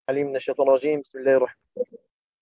عليم من الشيطان الرجيم بسم الله الرحمن الرحيم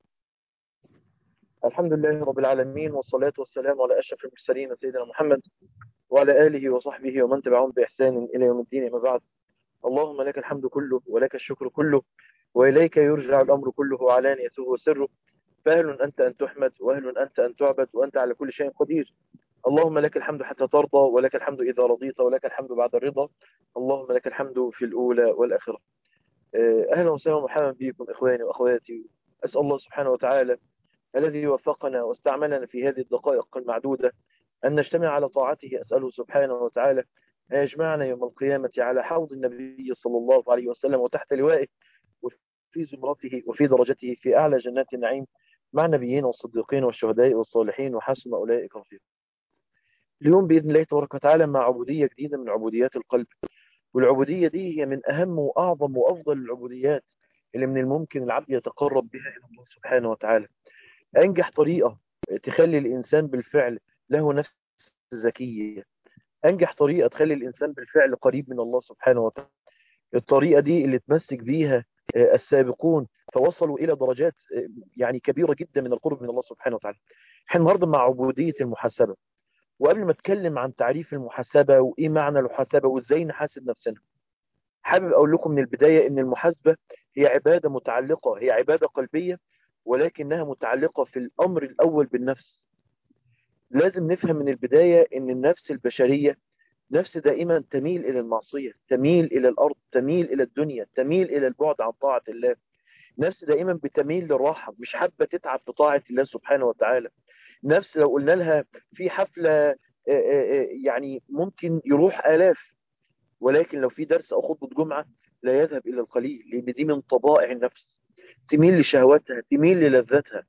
الحمد لله رب العالمين والصلاة والسلام على أشرف المرسلين سيدنا محمد وعلى آله وصحبه ومن تبعهم بإحسان إلى يوم الدين ما بعد اللهم لك الحمد كله ولك الشكر كله وإليك يرجع الأمر كله علانيته وسره فأهل أنت أن تحمد وأهل أنت أن تعبد وأنت على كل شيء قدير اللهم لك الحمد حتى ترضى ولك الحمد إذا رضيت ولك الحمد بعد الرضا اللهم لك الحمد في الأولى والآخرة أهلا وسهلا ومرحبا بكم إخواني وأخواتي أسأل الله سبحانه وتعالى الذي وفقنا واستعملنا في هذه الدقائق المعدودة أن نجتمع على طاعته أسأله سبحانه وتعالى أن يجمعنا يوم القيامة على حوض النبي صلى الله عليه وسلم وتحت لوائه وفي زمرته وفي درجته في أعلى جنات النعيم مع النبيين والصديقين والشهداء والصالحين وحسن أولئك رفيقا اليوم بإذن الله تبارك وتعالى مع عبودية جديدة من عبوديات القلب والعبودية دي هي من أهم وأعظم وأفضل العبوديات اللي من الممكن العبد يتقرب بها إلى الله سبحانه وتعالى أنجح طريقة تخلي الإنسان بالفعل له نفس ذكية أنجح طريقة تخلي الإنسان بالفعل قريب من الله سبحانه وتعالى الطريقة دي اللي تمسك بيها السابقون فوصلوا إلى درجات يعني كبيرة جدا من القرب من الله سبحانه وتعالى احنا النهاردة مع عبودية المحاسبة وقبل ما اتكلم عن تعريف المحاسبة وايه معنى المحاسبة وازاي نحاسب نفسنا حابب اقول لكم من البداية ان المحاسبة هي عبادة متعلقة هي عبادة قلبية ولكنها متعلقة في الامر الاول بالنفس لازم نفهم من البداية ان النفس البشرية نفس دائما تميل الى المعصية تميل الى الارض تميل الى الدنيا تميل الى البعد عن طاعة الله نفس دائما بتميل للراحة مش حابة تتعب في طاعة الله سبحانه وتعالى نفس لو قلنا لها في حفلة يعني ممكن يروح آلاف ولكن لو في درس أو خطبة جمعة لا يذهب إلى القليل لأن دي من طبائع النفس تميل لشهواتها تميل للذاتها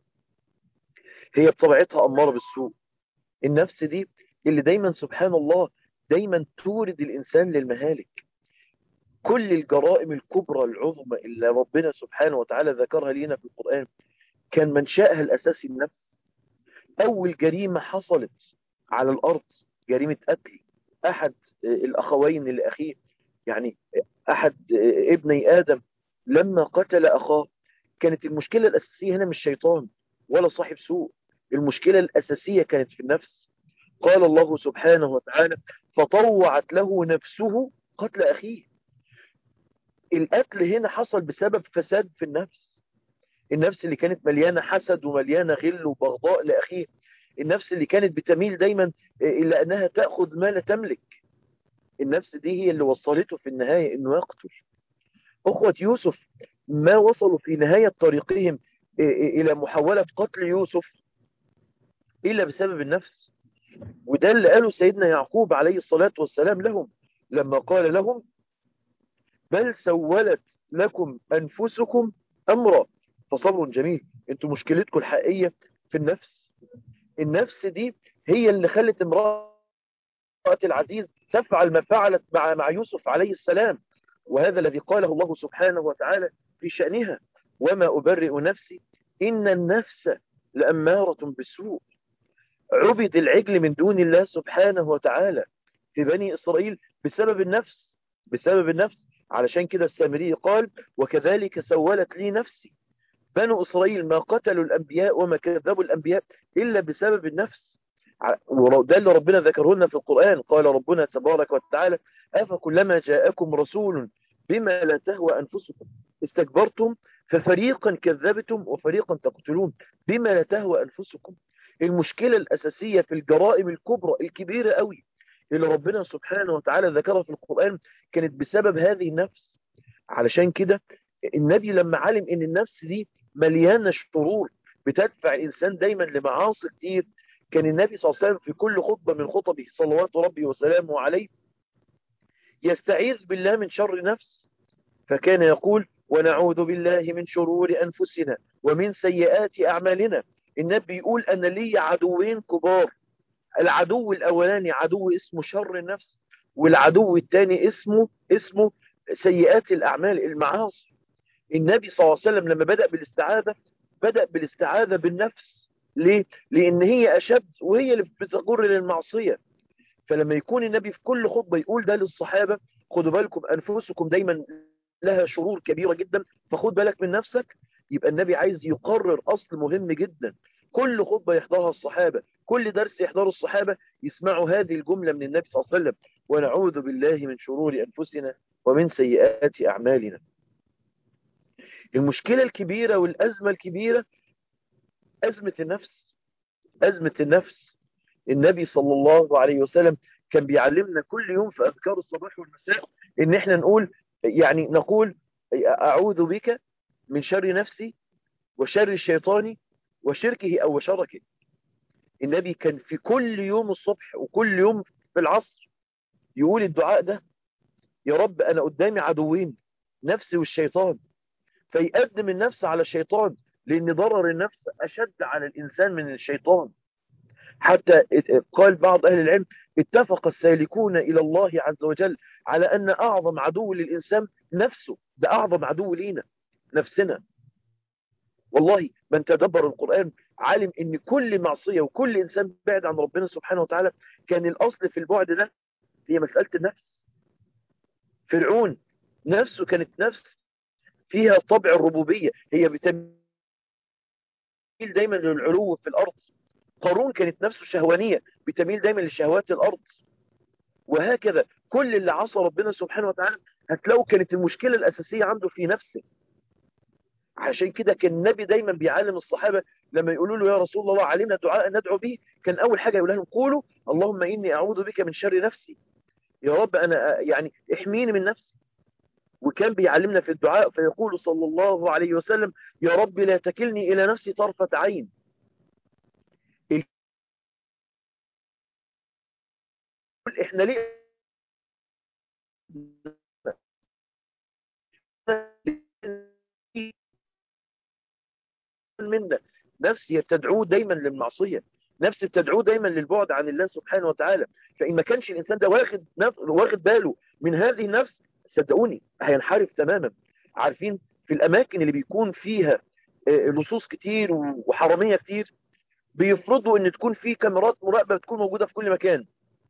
هي بطبيعتها أمارة بالسوء النفس دي اللي دايما سبحان الله دايما تورد الإنسان للمهالك كل الجرائم الكبرى العظمى اللي ربنا سبحانه وتعالى ذكرها لنا في القرآن كان منشأها الأساسي النفس أول جريمة حصلت على الأرض جريمة قتل أحد الأخوين لأخيه يعني أحد ابني آدم لما قتل أخاه كانت المشكلة الأساسية هنا مش شيطان ولا صاحب سوء المشكلة الأساسية كانت في النفس قال الله سبحانه وتعالى فطوعت له نفسه قتل أخيه القتل هنا حصل بسبب فساد في النفس النفس اللي كانت مليانة حسد ومليانة غل وبغضاء لأخيه النفس اللي كانت بتميل دايما إلى أنها تأخذ ما لا تملك النفس دي هي اللي وصلته في النهاية أنه يقتل أخوة يوسف ما وصلوا في نهاية طريقهم إلى محاولة قتل يوسف إلا بسبب النفس وده اللي قاله سيدنا يعقوب عليه الصلاة والسلام لهم لما قال لهم بل سولت لكم أنفسكم أمرا فصبر جميل انتوا مشكلتكم الحقيقية في النفس النفس دي هي اللي خلت امرأة العزيز تفعل ما فعلت مع مع يوسف عليه السلام وهذا الذي قاله الله سبحانه وتعالى في شأنها وما أبرئ نفسي إن النفس لأمارة بالسوء عبد العجل من دون الله سبحانه وتعالى في بني إسرائيل بسبب النفس بسبب النفس علشان كده السامري قال وكذلك سولت لي نفسي بنو إسرائيل ما قتلوا الأنبياء وما كذبوا الأنبياء إلا بسبب النفس وده اللي ربنا ذكره لنا في القرآن قال ربنا تبارك وتعالى أفكلما جاءكم رسول بما لا تهوى أنفسكم استكبرتم ففريقا كذبتم وفريقا تقتلون بما لا تهوى أنفسكم المشكلة الأساسية في الجرائم الكبرى الكبيرة قوي اللي ربنا سبحانه وتعالى ذكرها في القرآن كانت بسبب هذه النفس علشان كده النبي لما علم ان النفس دي مليانة شرور بتدفع الإنسان دايما لمعاصي كتير كان النبي صلى الله عليه وسلم في كل خطبة من خطبه صلوات ربي وسلامه عليه يستعيذ بالله من شر نفس فكان يقول ونعوذ بالله من شرور أنفسنا ومن سيئات أعمالنا النبي يقول أنا لي عدوين كبار العدو الأولاني عدو اسمه شر النفس والعدو الثاني اسمه اسمه سيئات الأعمال المعاصي النبي صلى الله عليه وسلم لما بدأ بالاستعاذة بدأ بالاستعاذة بالنفس ليه؟ لأن هي أشد وهي اللي بتجر للمعصية فلما يكون النبي في كل خطبة يقول ده للصحابة خدوا بالكم أنفسكم دايما لها شرور كبيرة جدا فخد بالك من نفسك يبقى النبي عايز يقرر أصل مهم جدا كل خطبة يحضرها الصحابة كل درس يحضره الصحابة يسمعوا هذه الجملة من النبي صلى الله عليه وسلم ونعوذ بالله من شرور أنفسنا ومن سيئات أعمالنا المشكلة الكبيرة والأزمة الكبيرة أزمة النفس أزمة النفس النبي صلى الله عليه وسلم كان بيعلمنا كل يوم في أذكار الصباح والمساء إن إحنا نقول يعني نقول أعوذ بك من شر نفسي وشر الشيطان وشركه أو وشركه النبي كان في كل يوم الصبح وكل يوم في العصر يقول الدعاء ده يا رب أنا قدامي عدوين نفسي والشيطان فيقدم النفس على الشيطان لأن ضرر النفس أشد على الإنسان من الشيطان حتى قال بعض أهل العلم اتفق السالكون إلى الله عز وجل على أن أعظم عدو للإنسان نفسه ده أعظم عدو لينا نفسنا والله من تدبر القرآن عالم ان كل معصية وكل انسان بعد عن ربنا سبحانه وتعالى كان الاصل في البعد ده هي مسألة النفس فرعون نفسه كانت نفس فيها طبع الربوبية هي بتميل دايما للعلو في الارض قارون كانت نفسه شهوانية بتميل دايما لشهوات الارض وهكذا كل اللي عصى ربنا سبحانه وتعالى هتلاقوا كانت المشكلة الأساسية عنده في نفسه عشان كده كان النبي دايما بيعلم الصحابة لما يقولوا له يا رسول الله علمنا دعاء ندعو به كان أول حاجة يقول لهم قولوا اللهم إني أعوذ بك من شر نفسي يا رب أنا يعني احميني من نفسي وكان بيعلمنا في الدعاء فيقول صلى الله عليه وسلم يا رب لا تكلني إلى نفسي طرفة عين احنا ليه منا نفسي تدعوه دايما للمعصية نفسي بتدعوه دايما للبعد عن الله سبحانه وتعالى فإن ما كانش الإنسان ده واخد نف... واخد باله من هذه النفس صدقوني هينحرف تماما عارفين في الأماكن اللي بيكون فيها لصوص كتير وحرامية كتير بيفرضوا ان تكون في كاميرات مراقبة بتكون موجودة في كل مكان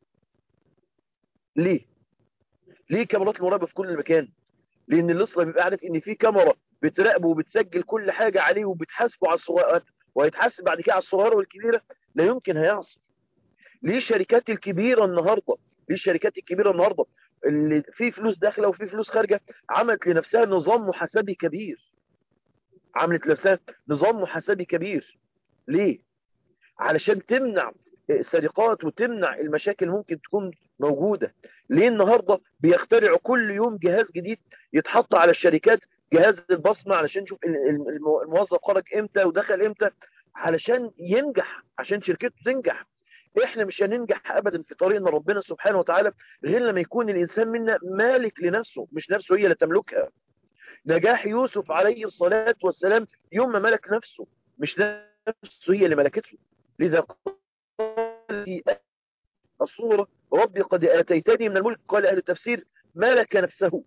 ليه ليه كاميرات المراقبة في كل مكان لان اللصة بيبقى عارف ان في كاميرا بتراقبه وبتسجل كل حاجة عليه وبتحاسبه على الصغيرات وهيتحاسب بعد كده على الصغيرة والكبيرة لا يمكن هيعصي ليه الشركات الكبيرة النهاردة ليه الشركات الكبيرة النهاردة اللي في فلوس داخلة وفي فلوس خارجة عملت لنفسها نظام محاسبي كبير عملت لنفسها نظام محاسبي كبير ليه علشان تمنع السرقات وتمنع المشاكل ممكن تكون موجودة ليه النهاردة بيخترعوا كل يوم جهاز جديد يتحط على الشركات جهاز البصمة علشان نشوف الموظف خرج امتى ودخل امتى علشان ينجح عشان شركته تنجح احنا مش هننجح ابدا في طريقنا ربنا سبحانه وتعالى غير لما يكون الانسان منا مالك لنفسه مش نفسه هي اللي تملكها نجاح يوسف عليه الصلاة والسلام يوم ما ملك نفسه مش نفسه هي اللي ملكته لذا قال في الصورة ربي قد آتيتني من الملك قال أهل التفسير ملك نفسه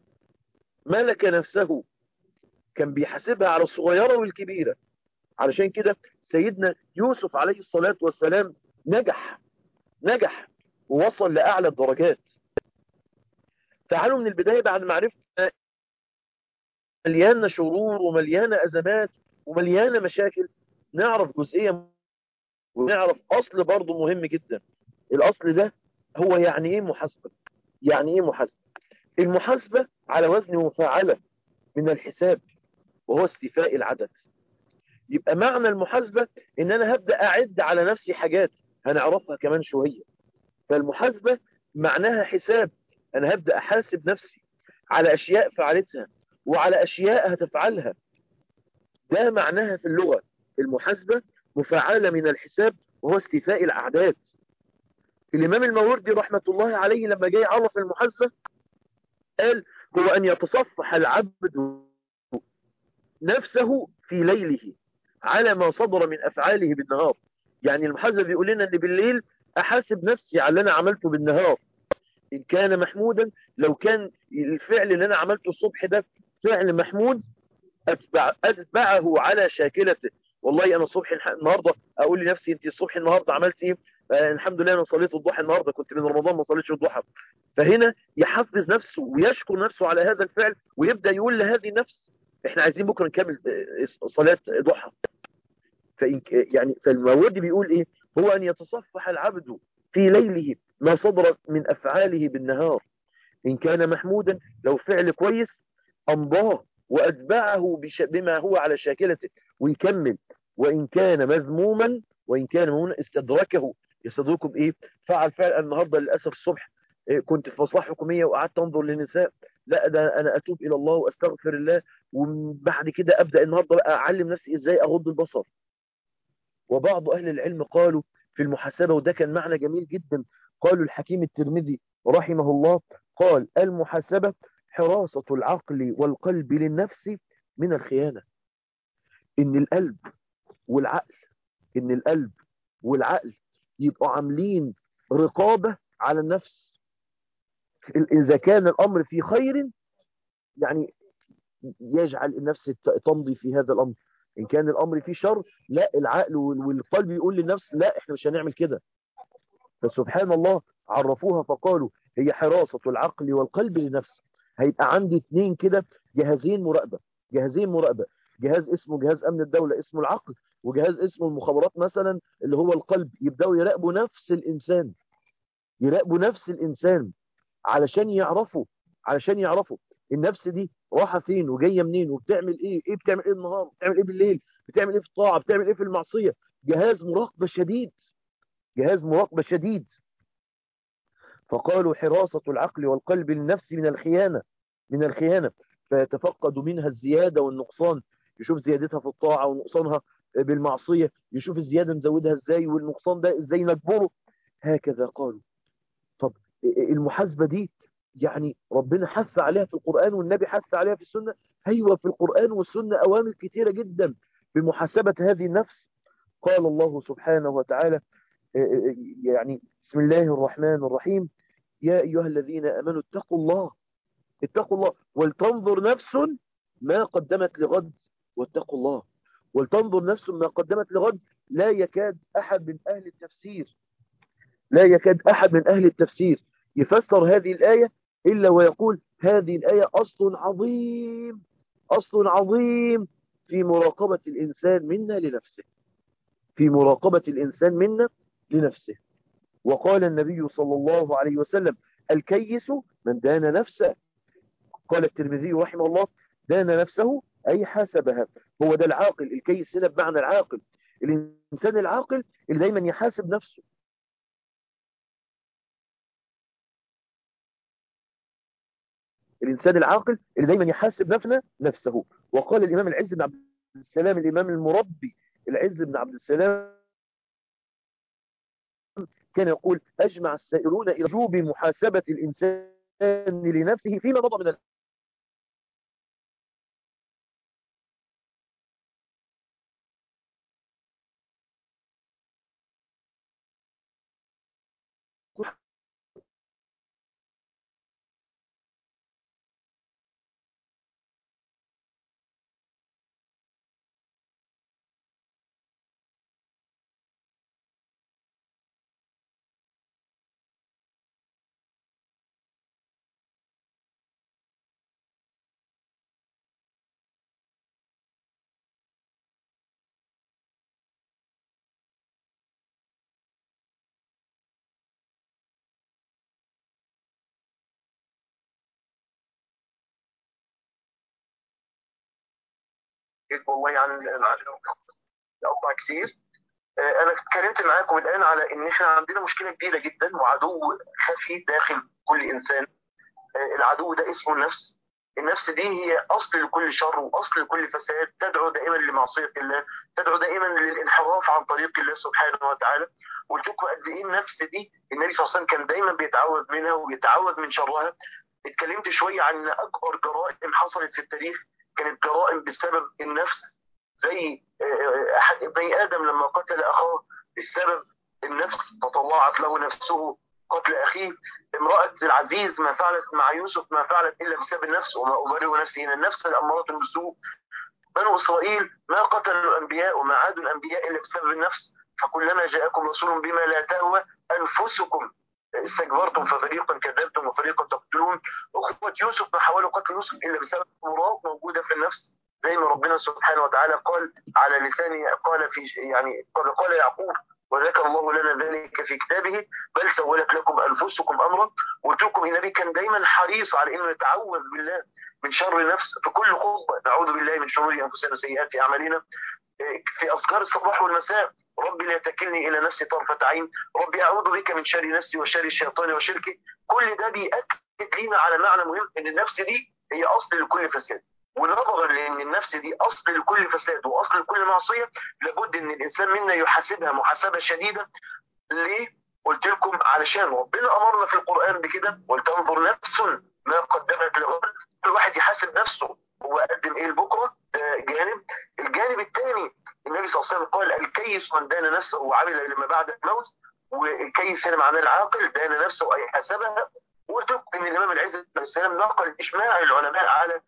ملك نفسه كان بيحاسبها على الصغيرة والكبيرة علشان كده سيدنا يوسف عليه الصلاة والسلام نجح نجح ووصل لأعلى الدرجات تعالوا من البداية بعد ما عرفنا مليانة شرور ومليانة أزمات ومليانة مشاكل نعرف جزئية ونعرف أصل برضه مهم جدا الأصل ده هو يعني إيه محاسبة يعني إيه محاسبة المحاسبة على وزن مفاعلة من الحساب وهو استيفاء العدد يبقى معنى المحاسبة ان انا هبدأ اعد على نفسي حاجات هنعرفها كمان شوية فالمحاسبة معناها حساب انا هبدأ احاسب نفسي على اشياء فعلتها وعلى اشياء هتفعلها ده معناها في اللغة المحاسبة مفاعلة من الحساب وهو استيفاء الاعداد الامام الماوردي رحمة الله عليه لما جاي يعرف المحاسبة قال هو ان يتصفح العبد نفسه في ليله على ما صدر من أفعاله بالنهار يعني المحاسبة بيقول لنا أن بالليل أحاسب نفسي على اللي أنا عملته بالنهار إن كان محمودا لو كان الفعل اللي أنا عملته الصبح ده فعل محمود أتبع أتبعه على شاكلته والله أنا الصبح النهاردة أقول لنفسي أنت الصبح النهاردة عملت إيه آه الحمد لله انا صليت الضحى النهارده كنت من رمضان ما صليتش الضحى فهنا يحفز نفسه ويشكر نفسه على هذا الفعل ويبدا يقول لهذه النفس احنا عايزين بكره نكمل صلاه ضحى فإن يعني فالماوردي بيقول ايه هو ان يتصفح العبد في ليله ما صدر من افعاله بالنهار ان كان محمودا لو فعل كويس امضاه واتبعه بما هو على شاكلته ويكمل وان كان مذموما وان كان مذموما استدركه يستدركه بايه فعل فعل النهارده للاسف الصبح كنت في مصلحه حكوميه وقعدت انظر للنساء لا ده انا اتوب الى الله واستغفر الله وبعد كده ابدا النهارده بقى اعلم نفسي ازاي اغض البصر وبعض اهل العلم قالوا في المحاسبه وده كان معنى جميل جدا قالوا الحكيم الترمذي رحمه الله قال المحاسبه حراسه العقل والقلب للنفس من الخيانه ان القلب والعقل ان القلب والعقل يبقوا عاملين رقابه على النفس إذا كان الأمر في خير يعني يجعل النفس تمضي في هذا الأمر إن كان الأمر فيه شر لا العقل والقلب يقول للنفس لا إحنا مش هنعمل كده فسبحان الله عرفوها فقالوا هي حراسة العقل والقلب لنفس هيبقى عندي اتنين كده جهازين مراقبة جهازين مراقبة جهاز اسمه جهاز أمن الدولة اسمه العقل وجهاز اسمه المخابرات مثلا اللي هو القلب يبدأوا يراقبوا نفس الإنسان يراقبوا نفس الإنسان علشان يعرفوا علشان يعرفوا النفس دي رايحه فين وجايه منين وبتعمل ايه ايه بتعمل ايه النهار بتعمل ايه بالليل بتعمل ايه في الطاعه بتعمل ايه في المعصيه جهاز مراقبه شديد جهاز مراقبه شديد فقالوا حراسه العقل والقلب للنفس من الخيانه من الخيانه فيتفقد منها الزياده والنقصان يشوف زيادتها في الطاعه ونقصانها بالمعصيه يشوف الزياده نزودها ازاي والنقصان ده ازاي نجبره هكذا قالوا طب المحاسبة دي يعني ربنا حث عليها في القرآن والنبي حث عليها في السنة أيوة في القرآن والسنة أوامر كثيرة جدا بمحاسبة هذه النفس قال الله سبحانه وتعالى يعني بسم الله الرحمن الرحيم يا أيها الذين أمنوا اتقوا الله اتقوا الله ولتنظر نفس ما قدمت لغد واتقوا الله ولتنظر نفس ما قدمت لغد لا يكاد أحد من أهل التفسير لا يكاد أحد من أهل التفسير يفسر هذه الآية إلا ويقول هذه الآية أصل عظيم أصل عظيم في مراقبة الإنسان منا لنفسه في مراقبة الإنسان منا لنفسه وقال النبي صلى الله عليه وسلم الكيس من دان نفسه قال الترمذي رحمه الله دان نفسه أي حاسبها هو ده العاقل الكيس هنا بمعنى العاقل الإنسان العاقل اللي دايما يحاسب نفسه الإنسان العاقل اللي دايما يحاسب نفسه نفسه وقال الإمام العز بن عبد السلام الإمام المربي العز بن عبد السلام كان يقول أجمع السائرون إلى وجوب محاسبة الإنسان لنفسه فيما مضى من والله عن الاوضاع كتير انا اتكلمت معاكم الان على ان احنا عندنا مشكله كبيره جدا وعدو خفي داخل كل انسان العدو ده اسمه النفس النفس دي هي اصل لكل شر واصل لكل فساد تدعو دائما لمعصيه الله تدعو دائما للانحراف عن طريق الله سبحانه وتعالى قلت لكم قد ايه النفس دي النبي صلى الله عليه وسلم كان دايما بيتعوذ منها وبيتعوذ من شرها اتكلمت شويه عن اكبر جرائم حصلت في التاريخ كانت جرائم بسبب النفس زي احد ابني ادم لما قتل اخاه بسبب النفس تطلعت له نفسه قتل اخيه امراه العزيز ما فعلت مع يوسف ما فعلت الا بسبب النفس وما ابرئ نفسي ان النفس الاماره بالسوء بنو اسرائيل ما قتلوا الانبياء وما عادوا الانبياء الا بسبب النفس فكلما جاءكم رسول بما لا تهوى انفسكم استكبرتم ففريقا كذبتم وفريقا تقتلون اخوه يوسف ما حاولوا قتل يوسف الا بسبب امراض موجوده في النفس زي ما ربنا سبحانه وتعالى قال على لسان قال في يعني قال, قال يعقوب وذكر الله لنا ذلك في كتابه بل سولت لكم انفسكم امرا قلت لكم النبي كان دايما حريص على انه يتعوذ بالله من شر نفس في كل خطبه نعوذ بالله من شرور انفسنا وسيئات اعمالنا في اذكار الصباح والمساء ربي لا تكلني الى نفسي طرفه عين ربي اعوذ بك من شر نفسي وشر الشيطان وشركه كل ده بيأكد لنا على معنى مهم ان النفس دي هي اصل لكل فساد ونظرا لان النفس دي اصل لكل فساد واصل لكل معصيه لابد ان الانسان منا يحاسبها محاسبه شديده ليه؟ قلت لكم علشان ربنا امرنا في القران بكده ولتنظر نفس ما قدمت لغد كل واحد يحاسب نفسه هو قدم ايه لبكره ده جانب الجانب الثاني النبي صلى الله عليه وسلم قال الكيس من دان نفسه وعمل لما بعد الموت والكيس هنا معناه العاقل دان نفسه اي حسبها وقلت لكم ان الامام العز بن السلام نقل اجماع العلماء على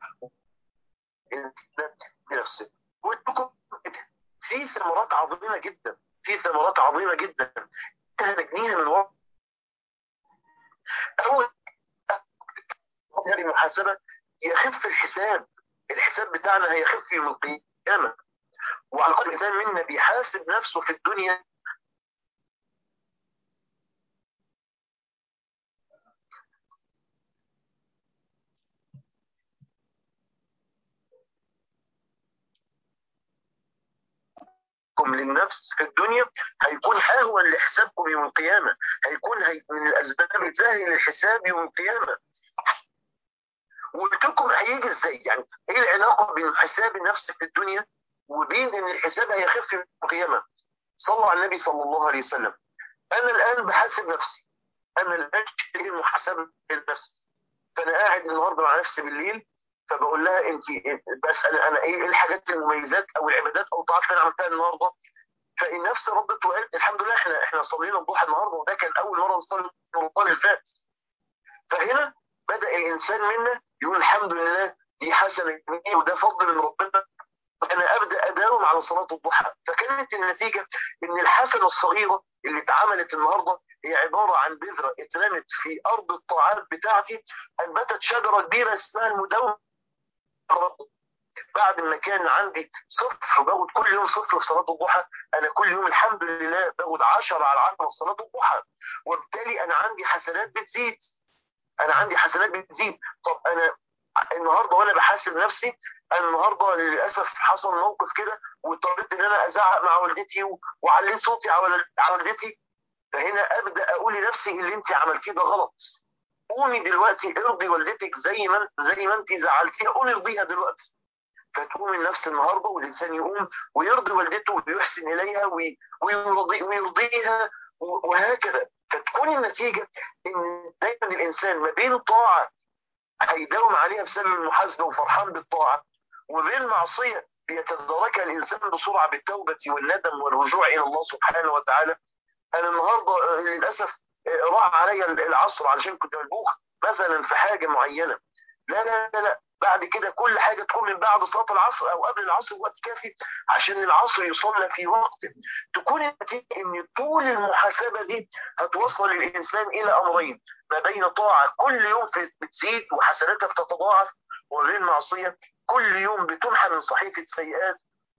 بنفسه قلت لكم في ثمرات عظيمه جدا في ثمرات عظيمه جدا هنجنيها من ورا اول هذه المحاسبه يخف الحساب الحساب بتاعنا هيخف يوم القيامه وعلى قدر الانسان منا بيحاسب نفسه في الدنيا للنفس في الدنيا هيكون اهون لحسابكم يوم القيامه هيكون هي من الاسباب الزاهيه للحساب يوم القيامه وقلت لكم هيجي ازاي يعني ايه العلاقه بين حساب النفس في الدنيا وبين ان الحساب هيخف يوم القيامه صلوا على النبي صلى الله عليه وسلم انا الان بحاسب نفسي انا الان شايل محاسبه للنفس فانا قاعد النهارده مع نفسي بالليل فبقول لها انت بسال انا ايه الحاجات المميزات او العبادات او الطاعات اللي انا عملتها النهارده فالنفس ردت وقالت الحمد لله احنا احنا صلينا الضحى النهارده وده كان اول مره نصلي رمضان اللي فات فهنا بدا الانسان منا يقول الحمد لله دي حسنه مني وده فضل من ربنا فانا ابدا اداوم على صلاه الضحى فكانت النتيجه ان الحسنه الصغيره اللي اتعملت النهارده هي عباره عن بذره اترمت في ارض الطاعات بتاعتي انبتت شجره كبيره اسمها المدونه بعد ما كان عندي صفر باخد كل يوم صفر في صلاه الضحى انا كل يوم الحمد لله باخد 10 على 10 في صلاه الضحى وبالتالي انا عندي حسنات بتزيد انا عندي حسنات بتزيد طب انا النهارده وانا بحاسب نفسي انا النهارده للاسف حصل موقف كده واضطريت ان انا ازعق مع والدتي وعليت صوتي على والدتي فهنا ابدا اقول لنفسي اللي انت عملتيه ده غلط قومي دلوقتي ارضي والدتك زي ما زي ما انت زعلتيها قومي ارضيها دلوقتي فتقوم النفس النهارده والانسان يقوم ويرضي والدته ويحسن اليها ويرضي ويرضيها وهكذا فتكون النتيجه ان دايما الانسان ما بين طاعه هيداوم عليها بسبب المحاسبه وفرحان بالطاعه وبين معصيه بيتداركها الانسان بسرعه بالتوبه والندم والرجوع الى الله سبحانه وتعالى انا النهارده للاسف راح عليا العصر علشان كنت ملبوخ مثلا في حاجه معينه لا لا لا لا بعد كده كل حاجه تكون من بعد صلاه العصر او قبل العصر وقت كافي عشان العصر يصلى في وقته تكون النتيجه ان طول المحاسبه دي هتوصل الانسان الى امرين ما بين طاعه كل يوم بتزيد وحسناتها بتتضاعف وبين معصيه كل يوم بتمحى من صحيفه سيئات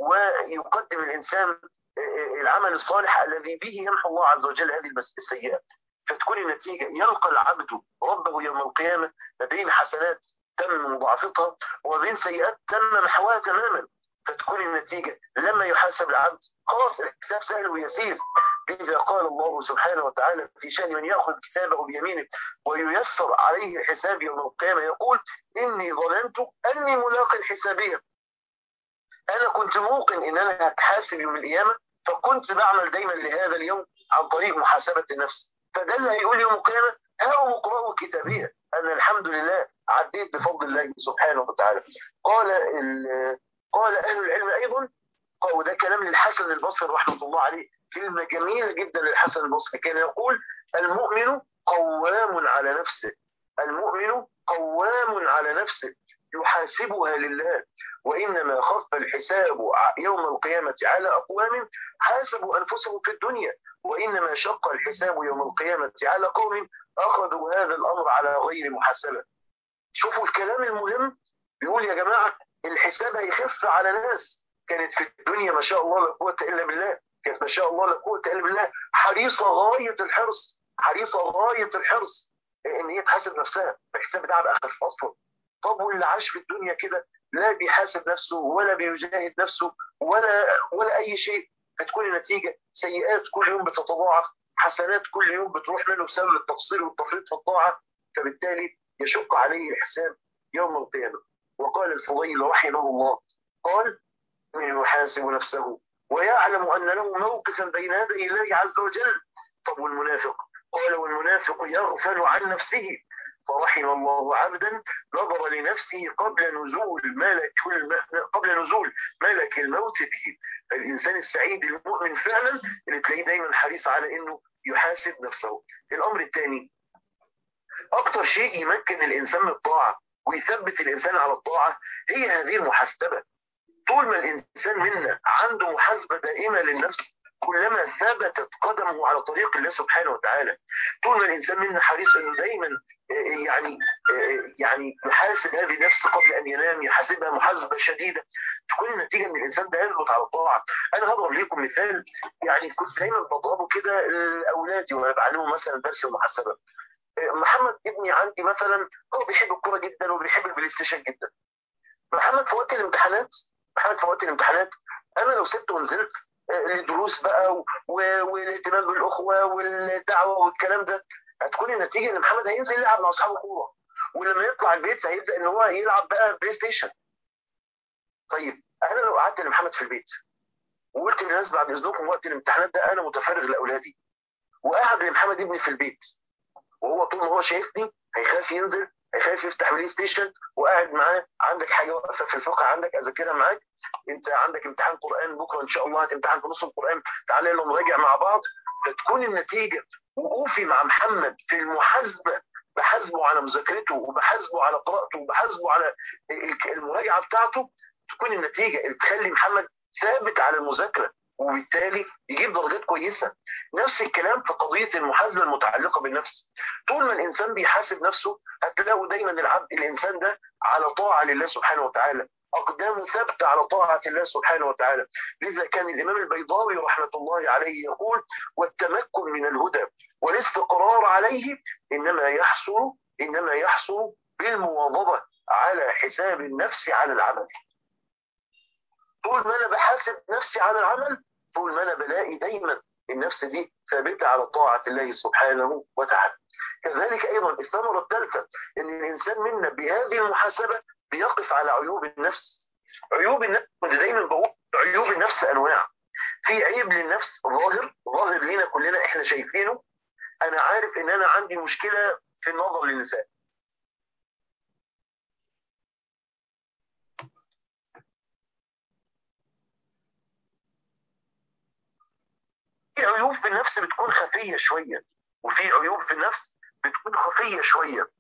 ويقدم الانسان العمل الصالح الذي به يمحو الله عز وجل هذه السيئات فتكون النتيجه يلقى العبد ربه يوم القيامه ما بين حسنات تم مضاعفتها وبين سيئات تم محواها تماما فتكون النتيجة لما يحاسب العبد خلاص الحساب سهل ويسير إذا قال الله سبحانه وتعالى في شأن من يأخذ كتابه بيمينه وييسر عليه الحساب يوم القيامة يقول إني ظننت أني ملاق حسابية أنا كنت موقن إن أنا هتحاسب يوم القيامة فكنت بعمل دايما لهذا اليوم عن طريق محاسبة النفس فده اللي هيقول يوم القيامة هاؤم اقرأوا كتابية أنا الحمد لله عديت بفضل الله سبحانه وتعالى قال قال أهل العلم أيضا وده كلام للحسن البصري رحمة الله عليه كلمة جميلة جدا للحسن البصري كان يقول المؤمن قوام على نفسه المؤمن قوام على نفسه يحاسبها لله وإنما خف الحساب يوم القيامة على أقوام حاسبوا أنفسهم في الدنيا وإنما شق الحساب يوم القيامة على قوم أخذوا هذا الأمر على غير محاسبة شوفوا الكلام المهم بيقول يا جماعة الحساب هيخف على ناس كانت في الدنيا ما شاء الله لا قوة إلا بالله كانت ما شاء الله لا قوة إلا بالله حريصة غاية الحرص حريصة غاية الحرص إن هي تحاسب نفسها الحساب بتاعها بقى خف أصلا طب واللي عاش في الدنيا كده لا بيحاسب نفسه ولا بيجاهد نفسه ولا ولا أي شيء هتكون النتيجة سيئات كل يوم بتتضاعف حسنات كل يوم بتروح منه بسبب التقصير والتفريط في الطاعة فبالتالي يشق عليه الحساب يوم القيامة وقال الفضيل رحمه الله قال من يحاسب نفسه ويعلم أن له موقفا بين يدي الله عز وجل طب والمنافق قال والمنافق يغفل عن نفسه فرحم الله عبدا نظر لنفسه قبل نزول ملك قبل نزول ملك الموت به الانسان السعيد المؤمن فعلا اللي تلاقيه دايما حريص على انه يحاسب نفسه الامر الثاني اكتر شيء يمكن الانسان من الطاعه ويثبت الانسان على الطاعه هي هذه المحاسبه طول ما الانسان منا عنده محاسبه دائمه للنفس كلما ثبتت قدمه على طريق الله سبحانه وتعالى طول ما الانسان منا حريص انه دايما يعني يعني يحاسب هذه النفس قبل ان ينام يحاسبها محاسبه شديده تكون النتيجه ان الانسان ده يثبت على الطاعه انا هضرب لكم مثال يعني كنت دايما بضربه كده لاولادي وانا بعلمهم مثلا درس المحاسبه محمد ابني عندي مثلا هو بيحب الكوره جدا وبيحب البلاي ستيشن جدا محمد في وقت الامتحانات محمد في وقت الامتحانات انا لو سبته ونزلت الدروس بقى والاهتمام بالاخوه والدعوه والكلام ده هتكون النتيجه ان محمد هينزل يلعب مع اصحابه كوره ولما يطلع البيت هيبدا ان هو يلعب بقى بلاي ستيشن طيب انا لو قعدت لمحمد في البيت وقلت للناس بعد اذنكم وقت الامتحانات ده انا متفرغ لاولادي وقعد لمحمد ابني في البيت وهو طول ما هو شايفني هيخاف ينزل هيخاف يفتح بلاي ستيشن وقاعد معاه عندك حاجه واقفه في الفقه عندك اذاكرها معاك انت عندك امتحان قران بكره ان شاء الله هتمتحن في نص القران تعالى يلا نراجع مع بعض فتكون النتيجه وقوفي مع محمد في المحاسبه بحاسبه على مذاكرته وبحاسبه على قراءته وبحاسبه على المراجعه بتاعته تكون النتيجه اللي تخلي محمد ثابت على المذاكره وبالتالي يجيب درجات كويسه نفس الكلام في قضيه المحاسبه المتعلقه بالنفس طول ما الانسان بيحاسب نفسه هتلاقوا دايما العبد الانسان ده على طاعه لله سبحانه وتعالى اقدامه ثابته على طاعه الله سبحانه وتعالى لذا كان الامام البيضاوي رحمه الله عليه يقول والتمكن من الهدى والاستقرار عليه انما يحصل انما يحصل بالمواظبه على حساب النفس على العمل طول ما انا بحاسب نفسي على العمل طول ما انا بلاقي دايما النفس دي ثابته على طاعه الله سبحانه وتعالى. كذلك ايضا الثمره الثالثه ان الانسان منا بهذه المحاسبه بيقف على عيوب النفس. عيوب النفس دايما بقول عيوب النفس انواع. في عيب للنفس ظاهر ظاهر لينا كلنا احنا شايفينه انا عارف ان انا عندي مشكله في النظر للنساء. في عيوب في النفس بتكون خفيه شويه وفي عيوب في النفس بتكون خفيه شويه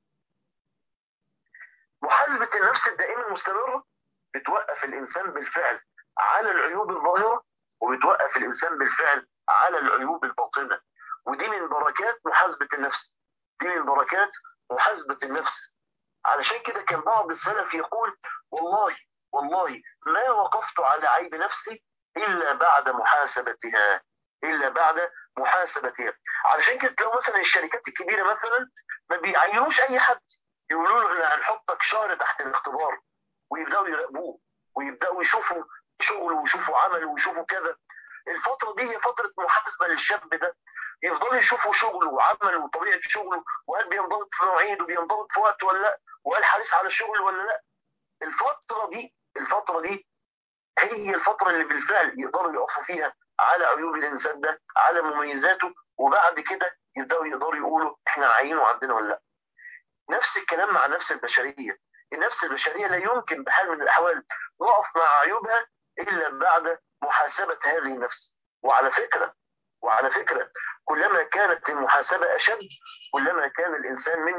محاسبه النفس الدائمه المستمره بتوقف الانسان بالفعل على العيوب الظاهره وبتوقف الانسان بالفعل على العيوب الباطنه ودي من بركات محاسبه النفس دي من بركات محاسبه النفس علشان كده كان بعض السلف يقول والله والله ما وقفت على عيب نفسي الا بعد محاسبتها الا بعد محاسبتها علشان كده تلاقوا مثلا الشركات الكبيره مثلا ما بيعينوش اي حد يقولوا له احنا هنحطك شهر تحت الاختبار ويبداوا يراقبوه ويبداوا يشوفوا شغله ويشوفوا عمله ويشوفوا كذا الفتره دي هي فتره محاسبه للشاب ده يفضلوا يشوفوا شغله وعمله وطبيعه شغله وهل بينضبط في مواعيد وبينضبط في وقت ولا لا وهل حريص على الشغل ولا لا الفتره دي الفتره دي هي الفتره اللي بالفعل يقدروا يقفوا فيها على عيوب الانسان ده على مميزاته وبعد كده يبداوا يقدروا يقولوا احنا عاينه عندنا ولا لا نفس الكلام مع نفس البشريه النفس البشريه لا يمكن بحال من الاحوال نقف مع عيوبها الا بعد محاسبه هذه النفس وعلى فكره وعلى فكره كلما كانت المحاسبه اشد كلما كان الانسان منا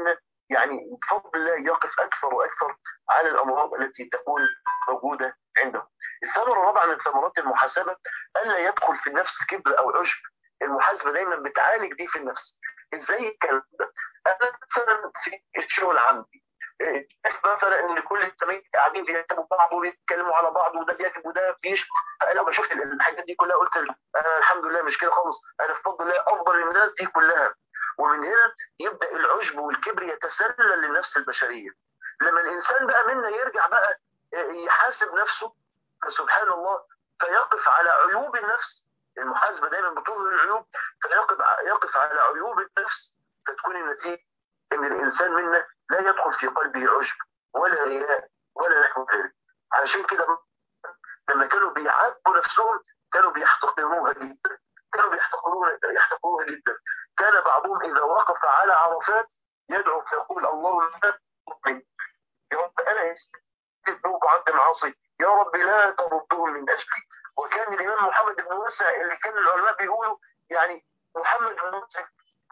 يعني بفضل الله يقف اكثر واكثر على الامراض التي تكون موجوده عنده. الثمره الرابعه من ثمرات المحاسبه الا يدخل في النفس كبر او عجب. المحاسبه دايما بتعالج دي في النفس. ازاي الكلام ده؟ انا مثلا في الشغل عندي مثلا ان كل الزمايل قاعدين بيكتبوا بعض وبيتكلموا على بعض وده بيكتب وده فيش انا لما شفت الحاجات دي كلها قلت انا الحمد لله مش كده خالص انا بفضل الله افضل الناس دي كلها ومن هنا يبدا العجب والكبر يتسلل للنفس البشريه لما الانسان بقى منا يرجع بقى يحاسب نفسه فسبحان الله فيقف على عيوب النفس المحاسبه دايما بتظهر العيوب فيقف يقف على عيوب النفس فتكون النتيجه ان الانسان منا لا يدخل في قلبه عجب ولا رياء ولا نحو ذلك عشان كده لما كانوا بيعاتبوا نفسهم كانوا بيحتقروها جدا كانوا بيحتقروها يحتقروها جدا كان بعضهم اذا وقف على عرفات يدعو فيقول اللهم مؤمن يا رب انا ذنوب عبد معاصي يا رب لا تردهم من اجلي وكان الامام محمد بن موسى اللي كان العلماء بيقولوا يعني محمد بن موسى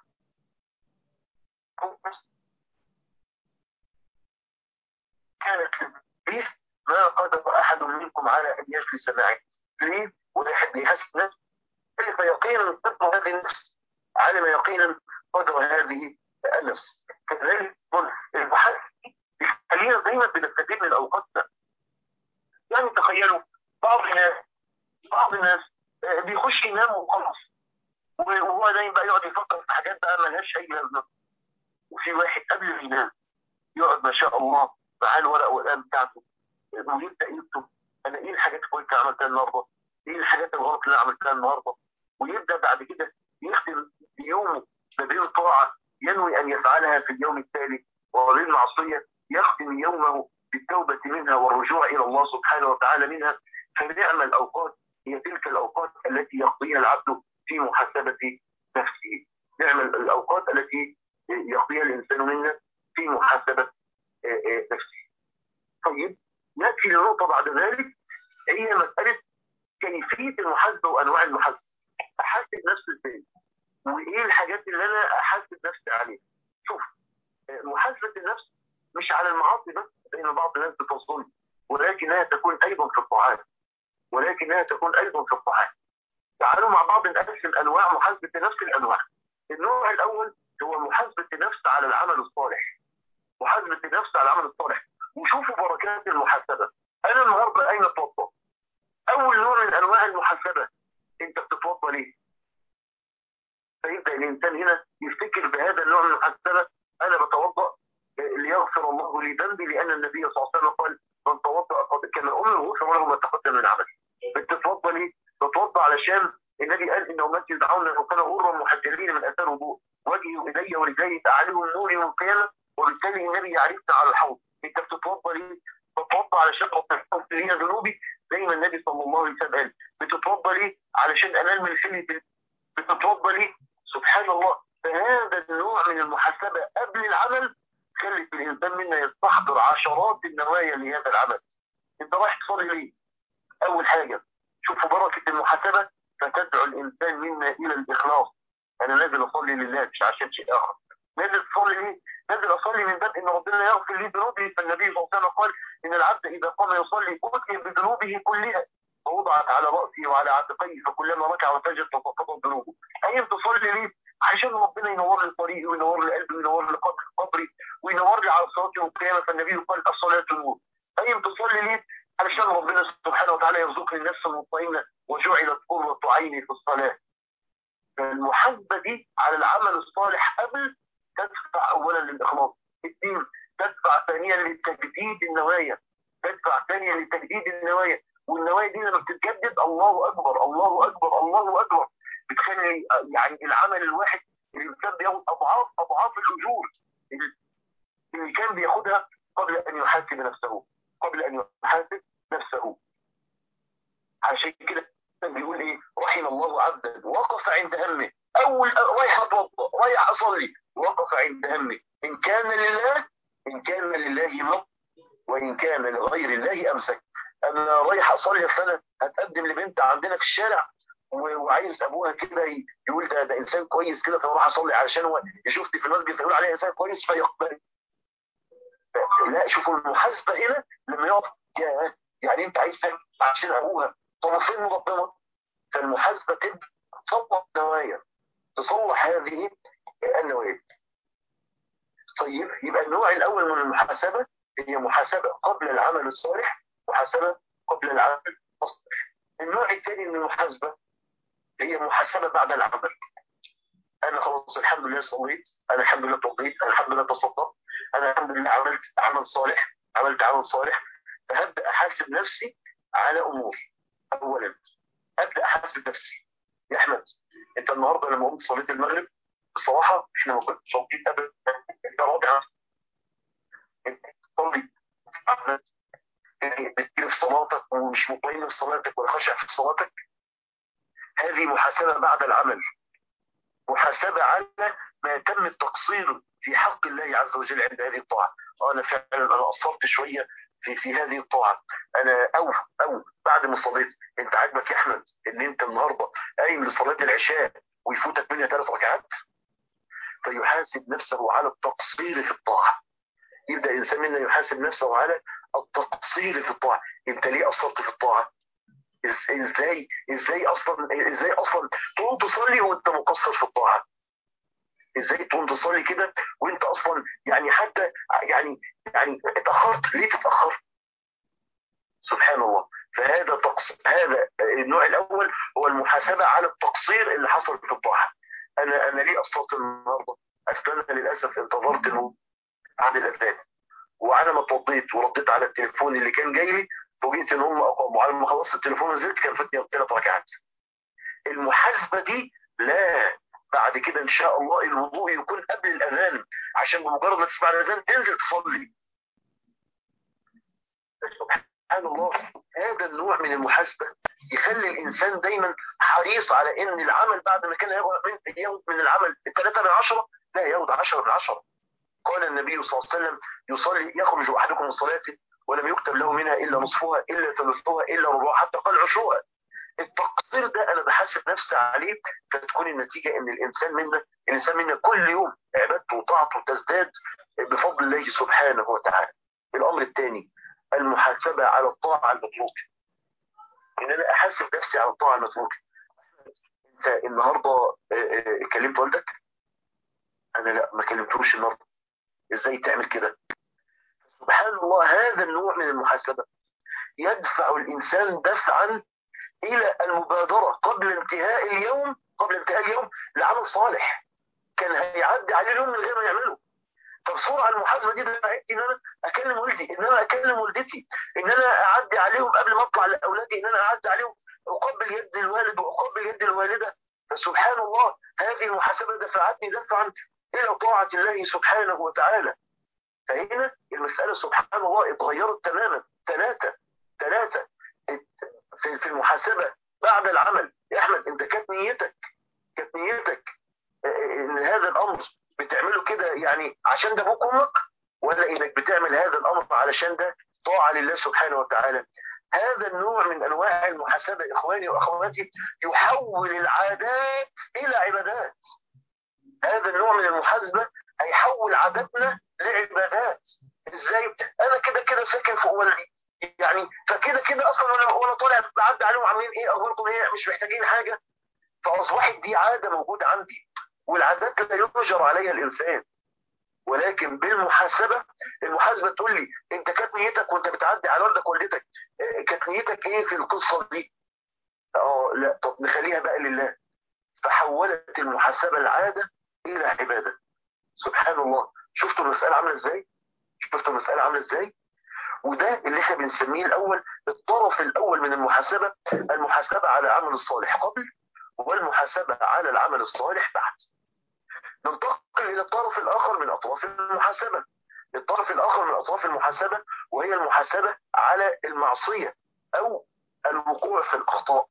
كانت ليه ما قدر احد منكم على ان يجلس معي ليه ويحب يحسب نفسه كيف يقينا قدر هذه النفس علم يقينا قدر هذه النفس كذلك البحث خلينا دايما بنستفيد من اوقاتنا يعني تخيلوا بعض الناس بعض الناس بيخش ينام وخلاص وهو دايما بقى يقعد يفكر في حاجات بقى ملهاش اي لازمه وفي واحد قبل ما ينام يقعد ما شاء الله معاه الورقه والقلم بتاعته ويبدا يكتب انا ايه الحاجات الكويسه اللي عملتها النهارده؟ ايه الحاجات الغلط اللي انا عملتها النهارده؟ ويبدا بعد كده يختم يومه ما بين طاعه ينوي ان يفعلها في اليوم التالي وبين معصيه يختم يومه بالتوبه منها والرجوع الى الله سبحانه وتعالى منها فنعم الاوقات هي تلك الاوقات التي يقضيها العبد في محاسبه نفسه. نعم الاوقات التي يقضيها الانسان منا في محاسبه نفسه. طيب ناتي لنقطه بعد ذلك هي مساله كيفيه المحاسبه وانواع المحاسبه. احاسب نفسي ازاي؟ وايه الحاجات اللي انا احاسب نفسي عليها؟ شوف محاسبه النفس مش على المعاصي بس لان بعض الناس بتصدم ولكنها تكون ايضا في الطاعات ولكنها تكون ايضا في الطاعات. تعالوا مع بعض نقسم انواع محاسبه النفس الانواع. النوع الاول هو محاسبه النفس على العمل الصالح. محاسبه النفس على العمل الصالح وشوفوا بركات المحاسبه. انا النهارده اين اتوضا؟ اول نوع من انواع المحاسبه انت بتتوضا ليه؟ فيبدا الانسان هنا يفتكر بهذا النوع من المحاسبه انا بتوضا ليغفر الله لي ذنبي لان النبي صلى الله عليه وسلم قال من توضا قد كما امر غفر له ما تقدم من عمله. بتتوضا ليه؟ بتوضا علشان النبي قال ان امتي يدعون لو كانوا غرا محجلين من اثار وضوء وجهي الي ورجلي تعاليهم نوري يوم القيامه وبالتالي النبي يعرفنا على الحوض. انت بتتوضا ليه؟ بتتوضا علشان ربنا يغفر لي ذنوبي زي ما النبي صلى الله عليه وسلم قال بتتوضا ليه؟ علشان انال من حلي بتتوضا ليه؟ سبحان الله فهذا النوع من المحاسبه قبل العمل خلت الانسان منا يستحضر عشرات النوايا لهذا العمل. انت رايح تصلي ليه؟ اول حاجه شوفوا بركه المحاسبه فتدعو الانسان منا الى الاخلاص. انا نازل اصلي لله مش عشان شيء اخر. نازل تصلي ليه؟ نازل اصلي من باب ان ربنا يغفر لي ذنوبي فالنبي صلى الله عليه وسلم قال ان العبد اذا قام يصلي اتي بذنوبه كلها فوضعت على راسه وعلى عاتقيه فكلما ركع وسجد تسقطت ذنوبه. ايام تصلي ليه؟ عشان ربنا ينور لي طريقي وينور لي قلبي وينور لي قبري وينور لي على صلاتي والقيامه فالنبي قال الصلاه نور. ايام تصلي ليه؟ علشان ربنا سبحانه وتعالى يرزقني النفس المطمئنه وجعلت قرة عيني في الصلاه. فالمحاسبه دي على العمل الصالح قبل تدفع اولا للاخلاص. اثنين تدفع ثانيا لتجديد النوايا. تدفع ثانيا لتجديد النوايا والنوايا دي لما بتتجدد الله اكبر الله اكبر الله اكبر بتخلي يعني العمل الواحد الانسان بياخد اضعاف اضعاف الاجور اللي كان بياخدها قبل ان يحاسب نفسه قبل ان يحاسب نفسه عشان كده بيقول ايه رحم الله عبدا وقف عند همه اول رايح اتوضا رايح اصلي وقف عند همه ان كان لله ان كان لله مط وان كان لغير الله امسك انا رايح اصلي فانا هتقدم لبنت عندنا في الشارع وعايز ابوها كده يقول ده, ده انسان كويس كده فاروح اصلي علشان هو يشوفني في المسجد فيقول عليها انسان كويس فيقبل لا شوفوا المحاسبه هنا لما يقف يعني انت عايز تعمل عشان ابوها طب فين ربنا فالمحاسبه تبدا تصلح نوايا تصلح هذه النوايا طيب يبقى النوع الاول من المحاسبه هي محاسبه قبل العمل الصالح محاسبه قبل العمل الصالح النوع الثاني من المحاسبه هي محاسبه بعد العمل انا خلاص الحمد لله صليت انا الحمد لله توضيت انا الحمد لله تصدقت انا الحمد لله عملت عمل صالح عملت عمل صالح فهبدا احاسب نفسي على امور اولا ابدا احاسب نفسي يا احمد انت النهارده لما قمت صليت المغرب بصراحه احنا ما كنتش صليت ابدا انت رابع انت تصلي بتجري في صلاتك ومش مطمئن في صلاتك ولا خاشع في صلاتك هذه محاسبه بعد العمل محاسبه على ما تم التقصير في حق الله عز وجل عند هذه الطاعه انا فعلا انا قصرت شويه في في هذه الطاعه انا او او بعد ما صليت انت عاجبك يا احمد ان انت النهارده قايم لصلاه العشاء ويفوتك منها ثلاث ركعات فيحاسب نفسه على التقصير في الطاعه يبدا الانسان منا يحاسب نفسه على التقصير في الطاعه انت ليه قصرت في الطاعه ازاي ازاي اصلا ازاي اصلا تقوم تصلي وانت مقصر في الطاعه ازاي تقوم تصلي كده وانت اصلا يعني حتى يعني يعني اتاخرت ليه تتاخر سبحان الله فهذا تقص... هذا النوع الاول هو المحاسبه على التقصير اللي حصل في الطاعه انا انا ليه قصرت النهارده استنى للاسف انتظرت له عن الاذان وعلى ما اتوضيت ورديت على التليفون اللي كان جاي لي فوجئت ان هم اقاموا على ما خلصت التليفون نزلت كان فاتني ثلاث ركعات المحاسبه دي لا بعد كده ان شاء الله الوضوء يكون قبل الاذان عشان بمجرد ما تسمع الاذان تنزل تصلي سبحان الله هذا النوع من المحاسبه يخلي الانسان دايما حريص على ان العمل بعد ما كان ياخد من العمل 3 من 10 لا ياخد 10 من 10 قال النبي صلى الله عليه وسلم يصلي يخرج احدكم من صلاته ولم يكتب له منها الا نصفها الا ثلثها الا ربعها حتى قال عشرها التقصير ده انا بحاسب نفسي عليه فتكون النتيجه ان الانسان منا الانسان منا كل يوم عبادته وطاعته تزداد بفضل الله سبحانه وتعالى. الامر الثاني المحاسبه على الطاعه المتروكه. ان انا احاسب نفسي على الطاعه المتروكه. انت النهارده كلمت والدك؟ انا لا ما كلمتوش النهارده. ازاي تعمل كده؟ سبحان الله هذا النوع من المحاسبه يدفع الانسان دفعا الى المبادره قبل انتهاء اليوم قبل انتهاء اليوم لعمل صالح كان هيعدي عليه اليوم من غير ما يعمله فبسرعه المحاسبه دي دفعتني ان انا اكلم والدي ان انا اكلم والدتي ان انا اعدي عليهم قبل ما اطلع لاولادي ان انا اعدي عليهم اقبل يد الوالد واقبل يد الوالده فسبحان الله هذه المحاسبه دفعتني دفعا الى طاعه الله سبحانه وتعالى فهنا المساله سبحان الله اتغيرت تماما ثلاثه ثلاثه في في المحاسبه بعد العمل يا احمد انت كانت نيتك كانت نيتك ان هذا الامر بتعمله كده يعني عشان ده ابوك وامك ولا انك بتعمل هذا الامر علشان ده طاعه لله سبحانه وتعالى هذا النوع من انواع المحاسبه اخواني واخواتي يحول العادات الى عبادات هذا النوع من المحاسبه هيحول عاداتنا لعبادات ازاي انا كده كده ساكن فوق والدي يعني فكده كده اصلا وانا وانا طالع بعدي عليهم عاملين ايه اخباركم ايه مش محتاجين حاجه فاصبحت دي عاده موجوده عندي والعادات لا يجر عليها الانسان ولكن بالمحاسبه المحاسبه تقول لي انت كانت نيتك وانت بتعدي على والدك والدتك كانت نيتك ايه في القصه دي؟ اه لا طب نخليها بقى لله فحولت المحاسبه العاده الى عباده سبحان الله شفتوا المساله عامله ازاي؟ شفتوا المساله عامله ازاي؟ وده اللي احنا بنسميه الاول الطرف الاول من المحاسبه المحاسبه على العمل الصالح قبل والمحاسبه على العمل الصالح بعد. ننتقل الى الطرف الاخر من اطراف المحاسبه. الطرف الاخر من اطراف المحاسبه وهي المحاسبه على المعصيه او الوقوع في الاخطاء.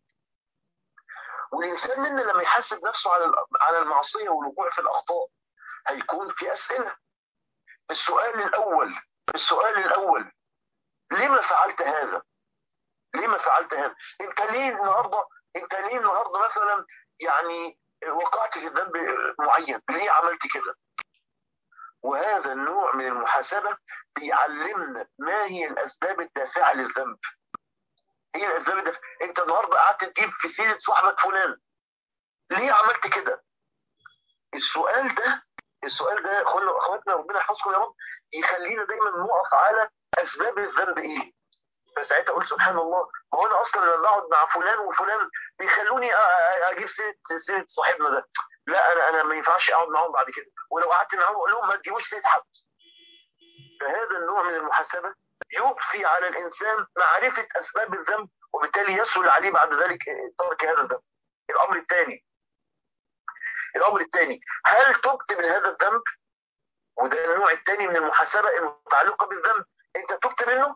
والانسان منا لما يحاسب نفسه على على المعصيه والوقوع في الاخطاء هيكون في اسئله. السؤال الاول السؤال الأول لما فعلت هذا؟ لما فعلت هذا؟ أنت ليه النهارده أنت ليه النهارده مثلا يعني وقعت في ذنب معين؟ ليه عملت كده؟ وهذا النوع من المحاسبة بيعلمنا ما هي الأسباب الدافعة للذنب ايه الأسباب الدافعة انت النهاردة قعدت تجيب في سيرة صاحبك فلان ليه عملت كده السؤال ده السؤال ده اخواتنا ربنا يحفظكم يا رب يخلينا دايما نقف على اسباب الذنب ايه فساعتها اقول سبحان الله ما هو انا اصلا لما بقعد مع فلان وفلان بيخلوني اجيب سيره سيره صاحبنا ده لا انا انا ما ينفعش اقعد معاهم بعد كده ولو قعدت معاهم اقول لهم ما تجيبوش سيره حد فهذا النوع من المحاسبه يضفي على الانسان معرفه اسباب الذنب وبالتالي يسهل عليه بعد ذلك ترك هذا الذنب الامر الثاني الامر الثاني هل تبت من هذا الذنب وده النوع الثاني من المحاسبه المتعلقه بالذنب انت تبت منه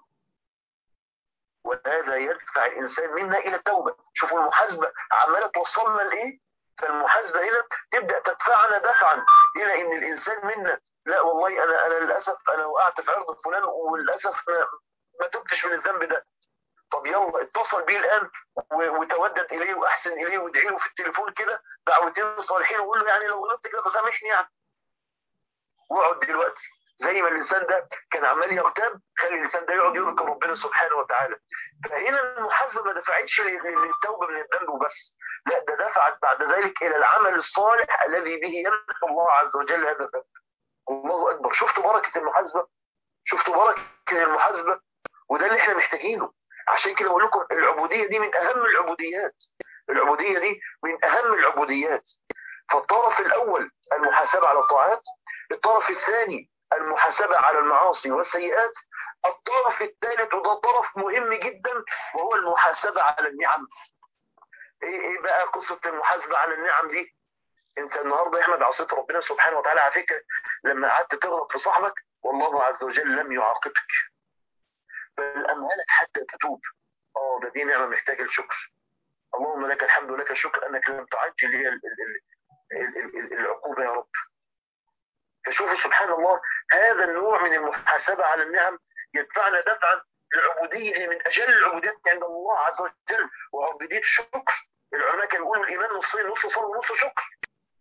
وهذا يدفع الانسان منا الى التوبه شوفوا المحاسبه عماله توصلنا لايه فالمحاسبه هنا تبدا تدفعنا دفعا الى ان الانسان منا لا والله انا انا للاسف انا وقعت في عرض فلان وللاسف ما, ما تبتش من الذنب ده طب يلا اتصل بيه الان وتودد اليه واحسن اليه وادعي له في التليفون كده دعوتين صالحين وقول له يعني لو غلطت كده فسامحني يعني واقعد دلوقتي زي ما الانسان ده كان عمال يغتاب خلي الانسان ده يقعد يذكر ربنا سبحانه وتعالى فهنا المحاسبه ما دفعتش للتوبه من الذنب وبس لا ده دفعت بعد ذلك الى العمل الصالح الذي به يمحو الله عز وجل هذا الذنب الله اكبر شفتوا بركه المحاسبه شفتوا بركه المحاسبه وده اللي احنا محتاجينه عشان كده بقول لكم العبوديه دي من اهم العبوديات العبوديه دي من اهم العبوديات فالطرف الاول المحاسبه على الطاعات الطرف الثاني المحاسبه على المعاصي والسيئات الطرف الثالث وده طرف مهم جدا وهو المحاسبه على النعم ايه ايه بقى قصه المحاسبه على النعم دي انت النهارده يا احمد عصيت ربنا سبحانه وتعالى على فكره لما قعدت تغلط في صاحبك والله عز وجل لم يعاقبك بل امهلك حتى تتوب اه ده دي نعمه محتاجه الشكر اللهم لك الحمد ولك الشكر انك لم تعجل لي العقوبه يا رب فشوفوا سبحان الله هذا النوع من المحاسبه على النعم يدفعنا دفعا للعبوديه من اجل العبوديات عند الله عز وجل وعبوديه الشكر العلماء كانوا يقولوا الايمان نصين نص صبر ونص شكر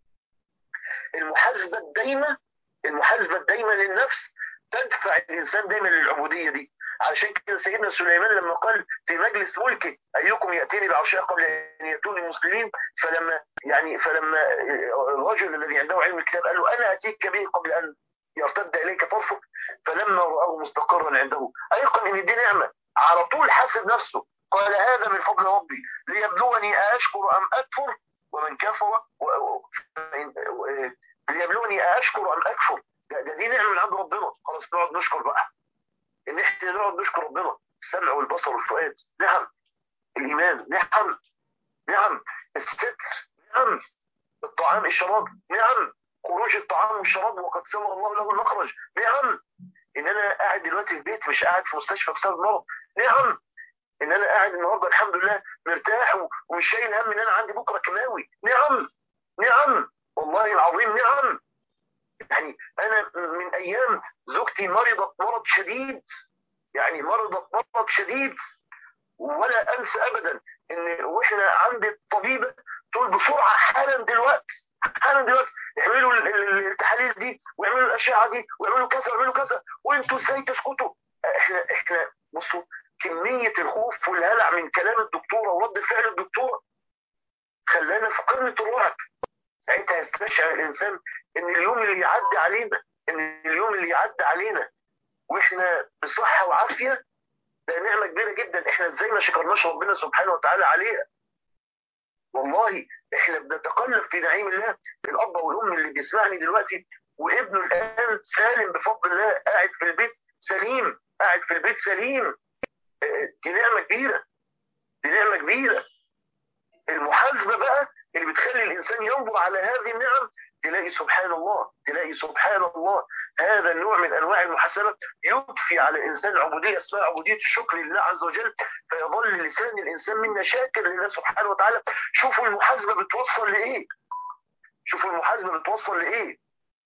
المحاسبه الدايمه المحاسبه الدايمه للنفس تدفع الانسان دايما للعبوديه دي علشان كده سيدنا سليمان لما قال في مجلس ملكه ايكم ياتيني بعشاء قبل ان ياتوني مسلمين فلما يعني فلما الرجل الذي عنده علم الكتاب قال له انا اتيك به قبل ان يرتد اليك طرفك فلما راه مستقرا عنده ايقن ان دي نعمه على طول حاسب نفسه قال هذا من فضل ربي ليبلوني أشكر أم أكفر ومن كفر و... ليبلوني أشكر أم أكفر ده, ده دي نعمة من عند ربنا خلاص نقعد نشكر بقى إن إحنا نقعد نشكر ربنا السمع والبصر والفؤاد نعم الإيمان نعم نعم الستر نعم الطعام الشراب نعم خروج الطعام والشراب وقد سمر الله له المخرج نعم ان انا قاعد دلوقتي في البيت مش قاعد في مستشفى بسبب مرض نعم ان انا قاعد النهارده الحمد لله مرتاح ومش شايل هم ان انا عندي بكره كيماوي نعم نعم والله العظيم نعم يعني انا من ايام زوجتي مرضت مرض شديد يعني مرضت مرض شديد ولا انسى ابدا ان واحنا عند الطبيبه تقول بسرعه حالا دلوقتي حالا دلوقتي اعملوا التحاليل دي واعملوا الاشعه دي واعملوا كذا واعملوا كذا وانتوا ازاي تسكتوا احنا احنا بصوا كمية الخوف والهلع من كلام الدكتورة ورد فعل الدكتورة خلانا في قمة الرعب ساعتها يستشعر الإنسان إن اليوم اللي يعدي علينا إن اليوم اللي يعدي علينا وإحنا بصحة وعافية ده نعمة كبيرة جدا إحنا إزاي ما شكرناش ربنا سبحانه وتعالى عليها والله إحنا بنتقلب في نعيم الله الأب والأم اللي بيسمعني دلوقتي وابنه الآن سالم بفضل الله قاعد في البيت سليم قاعد في البيت سليم دي نعمة كبيرة دي نعمة كبيرة المحاسبة بقى اللي بتخلي الإنسان ينظر على هذه النعم تلاقي سبحان الله تلاقي سبحان الله هذا النوع من أنواع المحاسبة يضفي على الإنسان عبودية اسمها عبودية الشكر لله عز وجل فيظل لسان الإنسان منا شاكر لله سبحانه وتعالى شوفوا المحاسبة بتوصل لإيه شوفوا المحاسبة بتوصل لإيه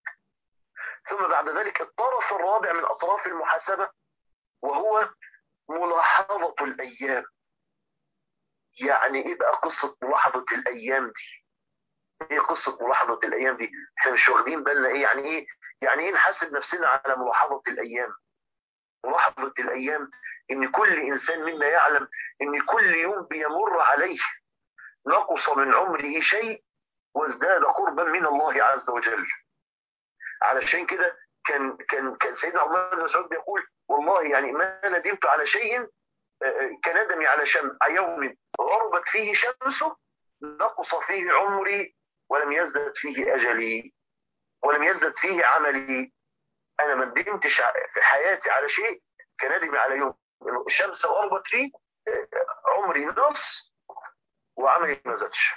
ثم بعد ذلك الطرف الرابع من أطراف المحاسبة وهو ملاحظة الأيام يعني إيه بقى قصة ملاحظة الأيام دي ايه قصه ملاحظه الايام دي احنا مش واخدين بالنا ايه يعني ايه يعني ايه نحاسب نفسنا على ملاحظه الايام ملاحظه الايام ان كل انسان منا يعلم ان كل يوم بيمر عليه نقص من عمره شيء وازداد قربا من الله عز وجل علشان كده كان كان كان سيدنا عمر بن مسعود بيقول والله يعني ما ندمت على شيء كندمي على شم يوم غربت فيه شمسه نقص فيه عمري ولم يزدد فيه اجلي ولم يزدد فيه عملي انا ما ندمتش في حياتي على شيء كندمي على يوم الشمس غربت فيه عمري نقص وعملي ما زادش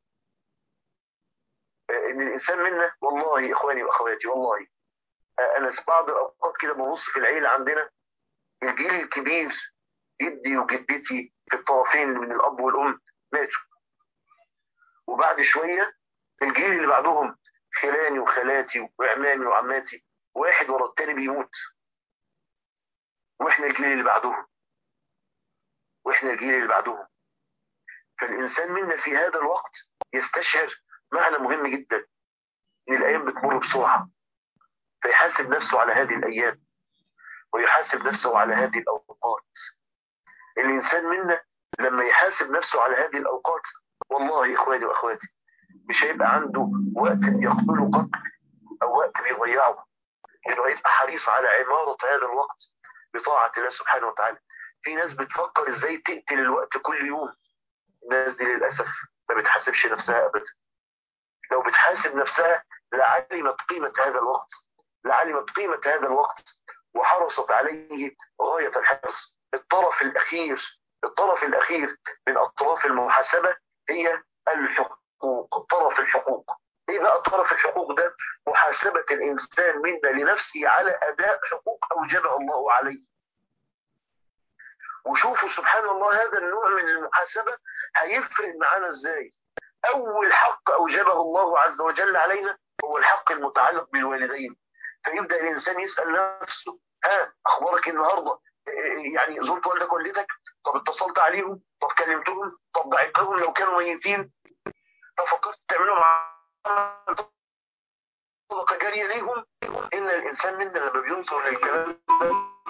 ان الانسان منا والله اخواني واخواتي والله انا في بعض الاوقات كده ببص في العيله عندنا الجيل الكبير جدي وجدتي في الطرفين من الاب والام ماتوا وبعد شويه الجيل اللي بعدهم خلاني وخالاتي وعمامي وعماتي واحد ورا التاني بيموت واحنا الجيل اللي بعدهم واحنا الجيل اللي بعدهم فالانسان منا في هذا الوقت يستشعر معنى مهم جدا ان الايام بتمر بسرعه فيحاسب نفسه على هذه الايام ويحاسب نفسه على هذه الاوقات الانسان منا لما يحاسب نفسه على هذه الاوقات والله اخواني واخواتي مش هيبقى عنده وقت يقتله قتل او وقت بيضيعه انه هيبقى حريص على عماره هذا الوقت بطاعه الله سبحانه وتعالى في ناس بتفكر ازاي تقتل الوقت كل يوم الناس دي للاسف ما بتحاسبش نفسها ابدا لو بتحاسب نفسها لعلمت قيمه هذا الوقت لعلمت قيمه هذا الوقت وحرصت عليه غايه الحرص الطرف الاخير الطرف الاخير من اطراف المحاسبه هي الحقوق طرف الحقوق ايه بقى طرف الحقوق ده محاسبه الانسان منا لنفسه على اداء حقوق اوجبها الله عليه وشوفوا سبحان الله هذا النوع من المحاسبه هيفرق معانا ازاي اول حق اوجبه الله عز وجل علينا هو الحق المتعلق بالوالدين فيبدا الانسان يسال نفسه ها اخبارك النهارده يعني زرت والدك والدتك طب اتصلت عليهم طب كلمتهم طب دعيت لهم لو كانوا ميتين طب فكرت تعملوا مع صدقه جاريه ليهم ان الانسان منا لما بينظر للكلام ده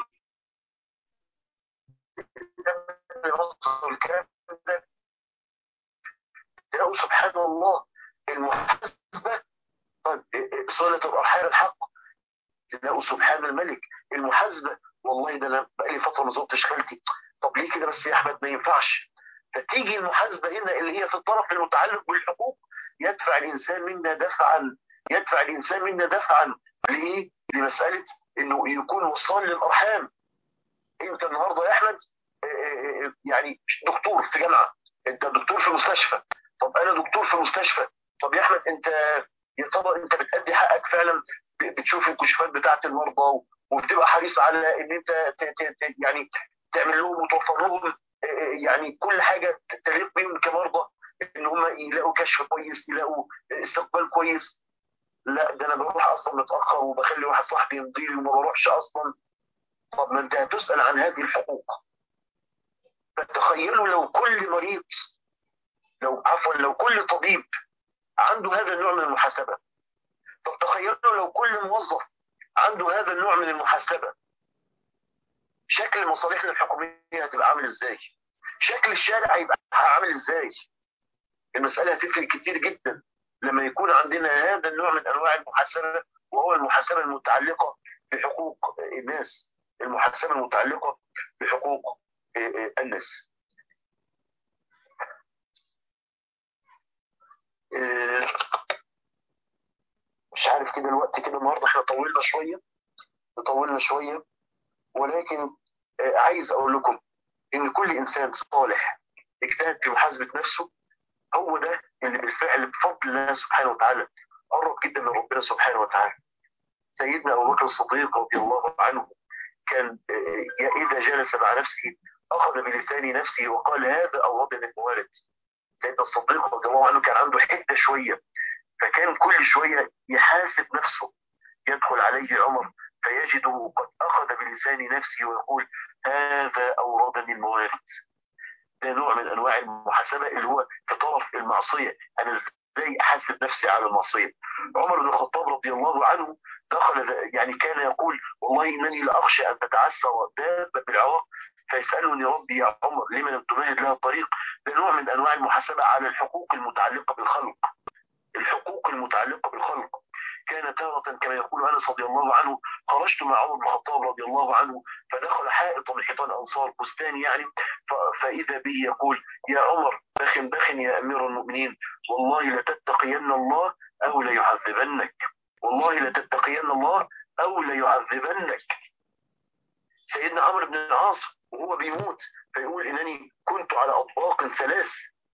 ينظر للكلام ده تلاقوا سبحان الله المحاسبه طيب صله الارحام الحق تلاقوا سبحان الملك المحاسبه والله ده انا بقالي فتره ما زرتش خالتي طب ليه كده بس يا احمد ما ينفعش فتيجي المحاسبه هنا اللي هي في الطرف المتعلق بالحقوق يدفع الانسان منا دفعا يدفع الانسان منا دفعا لايه؟ لمساله انه يكون وصال للارحام انت النهارده يا احمد يعني دكتور في جامعه انت دكتور في مستشفى طب انا دكتور في مستشفى طب يا احمد انت يا ترى انت بتأدي حقك فعلا بتشوف الكشوفات بتاعه المرضى وبتبقى حريص على ان انت ت ت ت يعني تعمل لهم وتوفر لهم يعني كل حاجه تليق بهم كمرضى ان هم يلاقوا كشف كويس يلاقوا استقبال كويس لا ده انا بروح اصلا متاخر وبخلي واحد صاحبي يمضي لي وما بروحش اصلا طب ما انت هتسال عن هذه الحقوق فتخيلوا لو كل مريض لو عفوا لو كل طبيب عنده هذا النوع من المحاسبه طب تخيلوا لو كل موظف عنده هذا النوع من المحاسبه شكل مصالحنا الحكوميه هتبقى عامل ازاي؟ شكل الشارع هيبقى عامل ازاي؟ المساله هتفرق كتير جدا لما يكون عندنا هذا النوع من انواع المحاسبه وهو المحاسبه المتعلقه بحقوق الناس المحاسبه المتعلقه بحقوق الناس مش عارف كده الوقت كده النهارده احنا طولنا شويه طولنا شويه ولكن عايز اقول لكم ان كل انسان صالح اجتهد في محاسبه نفسه هو ده اللي بالفعل بفضل الله سبحانه وتعالى قرب جدا من ربنا سبحانه وتعالى سيدنا ابو بكر الصديق رضي الله عنه كان اذا جلس مع نفسه اخذ بلسان نفسه وقال هذا اوردني الموارد سيدنا الصديق رضي الله عنه كان عنده حده شويه فكان كل شويه يحاسب نفسه يدخل عليه عمر فيجده قد اخذ بلسان نفسه ويقول هذا اوردني الموارد ده نوع من انواع المحاسبه اللي هو في طرف المعصيه انا ازاي احاسب نفسي على المعصيه عمر بن الخطاب رضي الله عنه دخل يعني كان يقول والله انني لاخشى ان تتعثر دابه بالعراق فيسالني ربي يا عمر لمن لم تمهد لها الطريق ده نوع من انواع المحاسبه على الحقوق المتعلقه بالخلق الحقوق المتعلقه بالخلق كان تارة كما يقول انس رضي الله عنه خرجت مع عمر بن الخطاب رضي الله عنه فدخل حائط من حيطان انصار بستان يعني فاذا به يقول يا عمر بخ بخ يا امير المؤمنين والله لتتقين الله او ليعذبنك والله لتتقين الله او ليعذبنك سيدنا عمرو بن العاص وهو بيموت فيقول انني كنت على اطباق ثلاث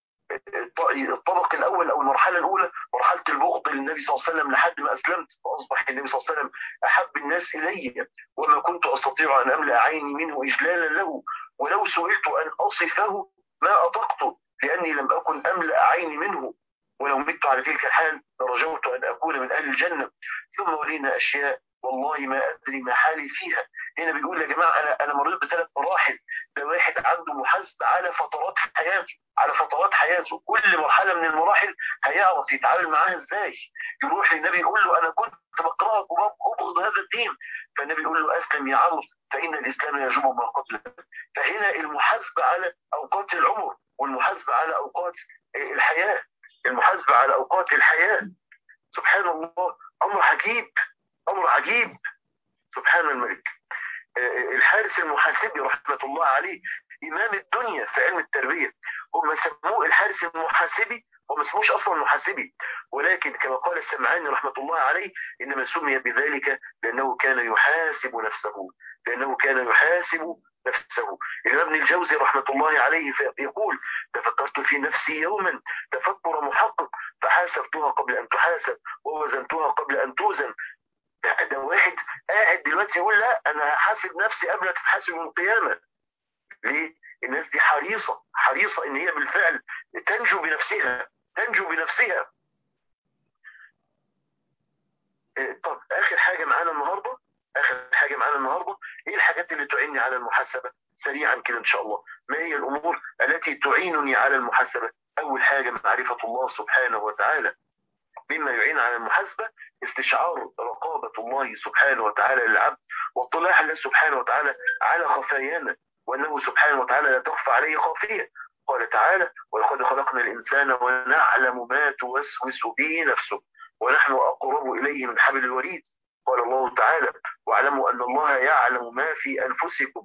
الطبق الاول او المرحله الاولى مرحله البغض للنبي صلى الله عليه وسلم لحد ما اسلمت فاصبح النبي صلى الله عليه وسلم احب الناس الي وما كنت استطيع ان املا عيني منه اجلالا له ولو سئلت ان اصفه ما اطقت لاني لم اكن املا عيني منه ولو مت على تلك الحال لرجوت ان اكون من اهل الجنه ثم ولينا اشياء والله ما ادري ما حالي فيها هنا بيقول يا جماعه انا انا مريت بثلاث مراحل ده واحد عنده محاسبه على فترات حياته على فترات حياته كل مرحله من المراحل هيعرف يتعامل معاها ازاي يروح للنبي يقول له انا كنت بكرهك وببغض هذا الدين فالنبي يقول له اسلم يا عمرو فان الاسلام يجب ما قبله فهنا المحاسبه على اوقات العمر والمحاسبه على اوقات الحياه المحاسبه على اوقات الحياه سبحان الله امر عجيب امر عجيب سبحان الملك الحارس المحاسبي رحمه الله عليه امام الدنيا في علم التربيه هم سموه الحارس المحاسبي هو ما اسموش اصلا محاسبي ولكن كما قال السمعاني رحمه الله عليه انما سمي بذلك لانه كان يحاسب نفسه لانه كان يحاسب نفسه الإمام ابن الجوزي رحمة الله عليه يقول تفكرت في نفسي يوما تفكر محقق فحاسبتها قبل أن تحاسب ووزنتها قبل أن توزن ده واحد قاعد دلوقتي يقول لا أنا هحاسب نفسي قبل ما تتحاسب يوم القيامة ليه؟ الناس دي حريصة حريصة إن هي بالفعل تنجو بنفسها تنجو بنفسها طب آخر حاجة معانا النهاردة اخر حاجه معانا النهارده ايه الحاجات اللي تعيني على المحاسبه سريعا كده ان شاء الله ما هي الامور التي تعينني على المحاسبه اول حاجه معرفه الله سبحانه وتعالى مما يعين على المحاسبه استشعار رقابه الله سبحانه وتعالى للعبد واطلاع الله سبحانه وتعالى على خفايانا وانه سبحانه وتعالى لا تخفى عليه خافيه قال تعالى ولقد خلقنا الانسان ونعلم ما توسوس به نفسه ونحن اقرب اليه من حبل الوريد قال الله تعالى واعلموا ان الله يعلم ما في انفسكم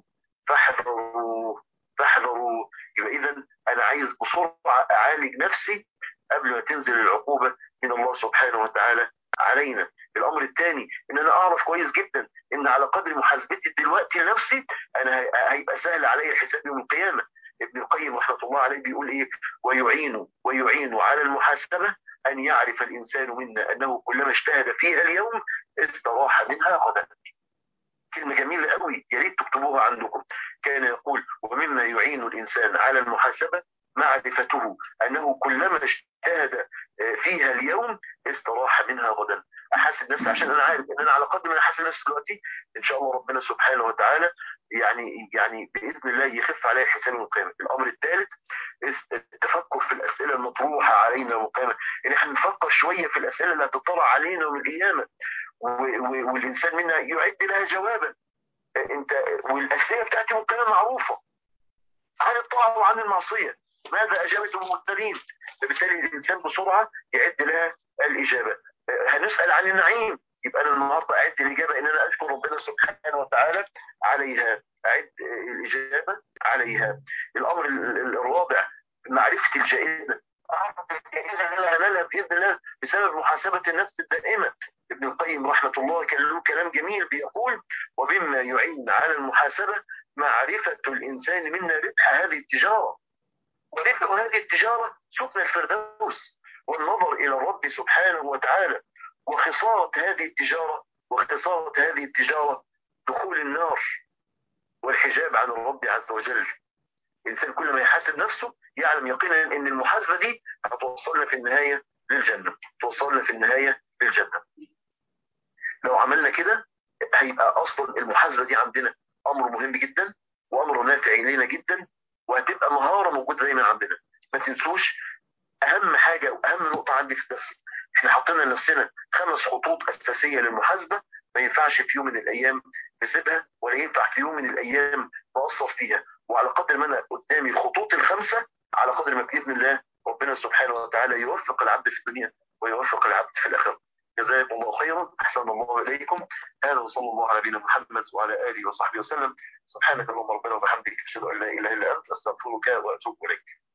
فاحذروا فاحذروا يبقى اذا انا عايز بسرعه اعالج نفسي قبل ما تنزل العقوبه من الله سبحانه وتعالى علينا الامر الثاني ان انا اعرف كويس جدا ان على قدر محاسبتي دلوقتي لنفسي انا هيبقى سهل علي الحساب يوم القيامه ابن القيم رحمه الله عليه بيقول ايه ويعين ويعين على المحاسبه ان يعرف الانسان منا انه كلما اجتهد فيها اليوم استراح منها غدا كلمة جميلة قوي يا ريت تكتبوها عندكم كان يقول ومما يعين الإنسان على المحاسبة معرفته أنه كلما اجتهد فيها اليوم استراح منها غدا أحاسب نفسي عشان أنا عارف إن أنا على قدر ما أحاسب نفسي دلوقتي إن شاء الله ربنا سبحانه وتعالى يعني يعني بإذن الله يخف علي حساب يوم القيامة الأمر الثالث التفكر في الأسئلة المطروحة علينا يوم القيامة إن احنا نفكر شوية في الأسئلة اللي هتطلع علينا يوم القيامة والانسان منا يعد لها جوابا انت والاسئله بتاعتي ممكن معروفه عن الطاعه وعن المعصيه ماذا اجابت الممثلين فبالتالي الانسان بسرعه يعد لها الاجابه هنسال عن النعيم يبقى انا النهارده اعد الاجابه ان انا اشكر ربنا سبحانه وتعالى عليها اعد الاجابه عليها الامر الرابع معرفه الجائزه اعرف الجائزه اللي هنالها باذن الله بسبب محاسبه النفس الدائمه ابن القيم رحمه الله كان له كلام جميل بيقول وبما يعين على المحاسبه معرفه الانسان منا ربح هذه التجاره وربح هذه التجاره سكن الفردوس والنظر الى الرب سبحانه وتعالى وخساره هذه التجاره واختصاره هذه التجاره دخول النار والحجاب عن الرب عز وجل الانسان كل ما يحاسب نفسه يعلم يقينا ان المحاسبه دي هتوصلنا في النهايه للجنه توصلنا في النهايه للجنه لو عملنا كده هيبقى اصلا المحاسبه دي عندنا امر مهم جدا وامر نافع لينا جدا وهتبقى مهاره موجوده دايما عندنا ما تنسوش اهم حاجه واهم نقطه عندي في الدرس احنا حطينا لنفسنا خمس خطوط اساسيه للمحاسبه ما ينفعش في يوم من الايام نسيبها ولا ينفع في يوم من الايام نقصر فيها وعلى قدر ما انا قدامي الخطوط الخمسه على قدر ما باذن الله ربنا سبحانه وتعالى يوفق العبد في الدنيا ويوفق العبد في الاخره جزاكم الله خيرا احسن الله اليكم هذا وصلى الله على نبينا محمد وعلى اله وصحبه وسلم سبحانك اللهم ربنا وبحمدك اشهد ان لا اله الا انت استغفرك واتوب اليك